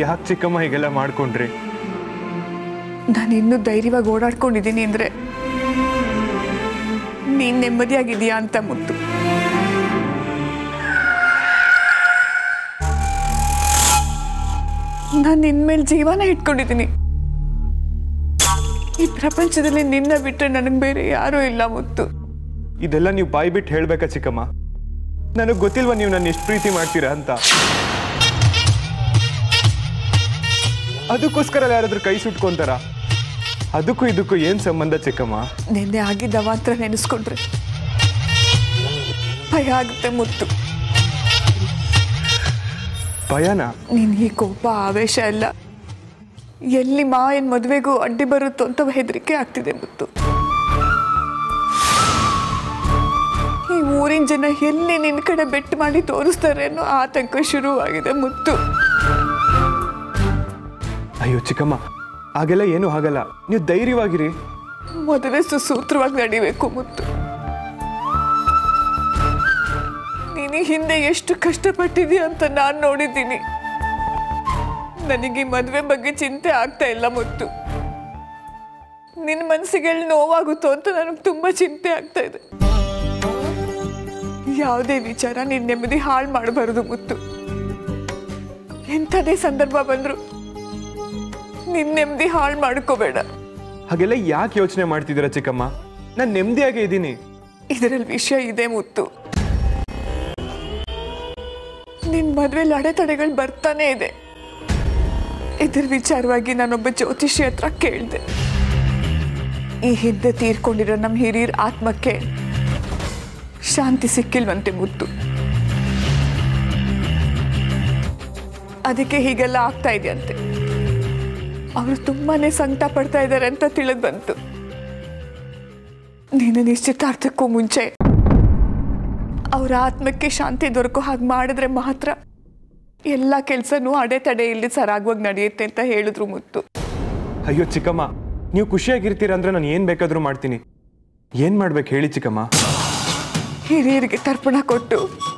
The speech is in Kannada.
ಯಾಕೆ ಚಿಕ್ಕಮ್ಮ ಹೀಗೆಲ್ಲ ಮಾಡ್ಕೊಂಡ್ರಿ ನಾನು ಇನ್ನೂ ಧೈರ್ಯವಾಗಿ ಓಡಾಡ್ಕೊಂಡಿದ್ದೀನಿ ಅಂದರೆ ನೀನು ನೆಮ್ಮದಿಯಾಗಿದೆಯಾ ಅಂತ ಮುತ್ತು ನಾನು ನಿನ್ಮೇಲೆ ಜೀವನ ಇಟ್ಕೊಂಡಿದ್ದೀನಿ ಈ ಪ್ರಪಂಚದಲ್ಲಿ ನಿನ್ನ ಬಿಟ್ಟರೆ ನನಗೆ ಬೇರೆ ಯಾರೂ ಇಲ್ಲ ಮುತ್ತು ಇದೆಲ್ಲ ನೀವು ಬಾಯಿ ಬಿಟ್ಟು ಹೇಳ್ಬೇಕಾ ಚಿಕ್ಕಮ್ಮ ನನಗೆ ಗೊತ್ತಿಲ್ವಾ ನೀವು ನನ್ನ ಎಷ್ಟು ಪ್ರೀತಿ ಮಾಡ್ತೀರಾ ಅಂತ ಅದಕ್ಕೋಸ್ಕರ ಯಾರಾದ್ರೂ ಕೈ ಸುಟ್ಕೊಂತಾರ ಅದಕ್ಕೂ ಇದಕ್ಕೂ ಏನ್ ಸಂಬಂಧ ಚಿಕ್ಕಮ್ಮ ನಿನ್ನೆ ಆಗಿದ್ದ ಮಾತ್ರ ನೆನೆಸ್ಕೊಂಡ್ರೆ ಭಯ ಆಗುತ್ತೆ ಮುತ್ತು ಭಯನ ನೀನ್ ಈ ಕೋಪ ಆವೇಶ ಎಲ್ಲ ಎಲ್ಲಿ ಮಾಯನ್ ಮದುವೆಗೂ ಅಡ್ಡಿ ಬರುತ್ತೋ ಅಂತ ಹೆದರಿಕೆ ಆಗ್ತಿದೆ ಮುತ್ತು ಈ ಊರಿನ ಜನ ಎಲ್ಲಿ ನಿನ್ ಕಡೆ ಬೆಟ್ಟು ಮಾಡಿ ತೋರಿಸ್ತಾರೆ ಅನ್ನೋ ಆತಂಕ ಶುರುವಾಗಿದೆ ಮುತ್ತು ಅಯ್ಯೋ ಚಿಕ್ಕಮ್ಮ ಹಾಗೆಲ್ಲ ಏನೂ ಆಗಲ್ಲ ನೀವು ಧೈರ್ಯವಾಗಿರಿ ಮದುವೆ ಸುಸೂತ್ರವಾಗಿ ನಡಿಬೇಕು ಮುತ್ತು ನೀನು ಹಿಂದೆ ಎಷ್ಟು ಕಷ್ಟಪಟ್ಟಿದೀಯ ಅಂತ ನಾನು ನೋಡಿದ್ದೀನಿ ನನಗೆ ಈ ಮದುವೆ ಬಗ್ಗೆ ಚಿಂತೆ ಆಗ್ತಾ ಇಲ್ಲ ಮುತ್ತು ನಿನ್ನ ಮನಸ್ಸಿಗೆ ಎಲ್ಲಿ ನೋವಾಗುತ್ತೋ ಅಂತ ನನಗೆ ತುಂಬ ಚಿಂತೆ ಆಗ್ತಾ ಇದೆ ಯಾವುದೇ ವಿಚಾರ ನಿನ್ನ ನೆಮ್ಮದಿ ಹಾಳು ಮಾಡಬಾರದು ಮುತ್ತು ಎಂಥದೇ ಸಂದರ್ಭ ಬಂದ್ರು ನಿನ್ನ ನೆಮ್ಮದಿ ಹಾಳು ಮಾಡ್ಕೋಬೇಡ ಹಾಗೆಲ್ಲ ಯಾಕೆ ಯೋಚನೆ ಮಾಡ್ತಿದ್ದೀರಾ ಚಿಕ್ಕಮ್ಮ ನಾನು ನೆಮ್ಮದಿಯಾಗೇ ಇದ್ದೀನಿ ಇದರಲ್ಲಿ ವಿಷಯ ಇದೆ ಮುತ್ತು ನಿನ್ ಮದ್ವೆಲಿ ಅಡೆತಡೆಗಳು ಬರ್ತಾನೆ ಇದೆ ಇದ್ರ ವಿಚಾರವಾಗಿ ನಾನೊಬ್ಬ ಜ್ಯೋತಿಷಿ ಹತ್ರ ಕೇಳಿದೆ ಈ ಹಿಂದೆ ತೀರ್ಕೊಂಡಿರೋ ನಮ್ಮ ಹಿರಿಯರ ಆತ್ಮಕ್ಕೆ ಶಾಂತಿ ಸಿಕ್ಕಿಲ್ವಂತೆ ಮುತ್ತು ಅದಕ್ಕೆ ಹೀಗೆಲ್ಲ ಆಗ್ತಾ ಇದೆಯಂತೆ ಅವರು ತುಂಬಾನೇ ಸಂಕಟ ಪಡ್ತಾ ಇದ್ದಾರೆ ಅಂತ ತಿಳಿದು ಬಂತು ನೀನು ನಿಶ್ಚಿತಾರ್ಥಕ್ಕೂ ಮುಂಚೆ ಅವರ ಆತ್ಮಕ್ಕೆ ಶಾಂತಿ ದೊರಕೋ ಹಾಗೆ ಮಾಡಿದ್ರೆ ಮಾತ್ರ ಎಲ್ಲ ಕೆಲಸನೂ ಅಡೆತಡೆ ಇಲ್ಲಿ ಸರಾಗವಾಗಿ ನಡೆಯುತ್ತೆ ಅಂತ ಹೇಳಿದ್ರು ಮುತ್ತು ಅಯ್ಯೋ ಚಿಕ್ಕಮ್ಮ ನೀವು ಖುಷಿಯಾಗಿರ್ತೀರ ಅಂದ್ರೆ ನಾನು ಏನು ಬೇಕಾದರೂ ಮಾಡ್ತೀನಿ ಏನು ಮಾಡ್ಬೇಕು ಹೇಳಿ ಚಿಕ್ಕಮ್ಮ ಹಿರಿಯರಿಗೆ ತರ್ಪಣ ಕೊಟ್ಟು